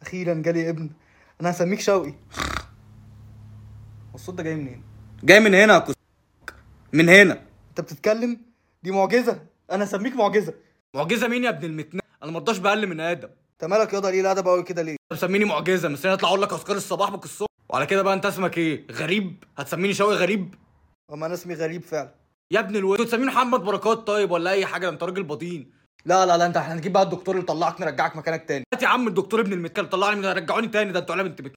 اخيرا جالي ابن انا هسميك شوقي الصوت ده جاي منين جاي من هنا يا كس من هنا انت بتتكلم دي معجزه انا هسميك معجزه معجزه مين يا ابن المتنا انا مرضاش باقل من ادم انت مالك ياض قليل ادب قوي كده ليه مسميني معجزه مستني اطلع اقول لك اذكار الصباح بكسهم وعلى كده بقى انت اسمك ايه غريب هتسميني شوقي غريب اما انا اسمي غريب فعلا يا ابن الواد تسميني محمد بركات طيب ولا اي حاجه ده انت راجل بطين لا لا لا انت احنا هنجيب بقى الدكتور اللي طلعك نرجعك مكانك تاني هات يا عم الدكتور ابن المتكل طلعني من رجعوني تاني ده انتوا على بنت بت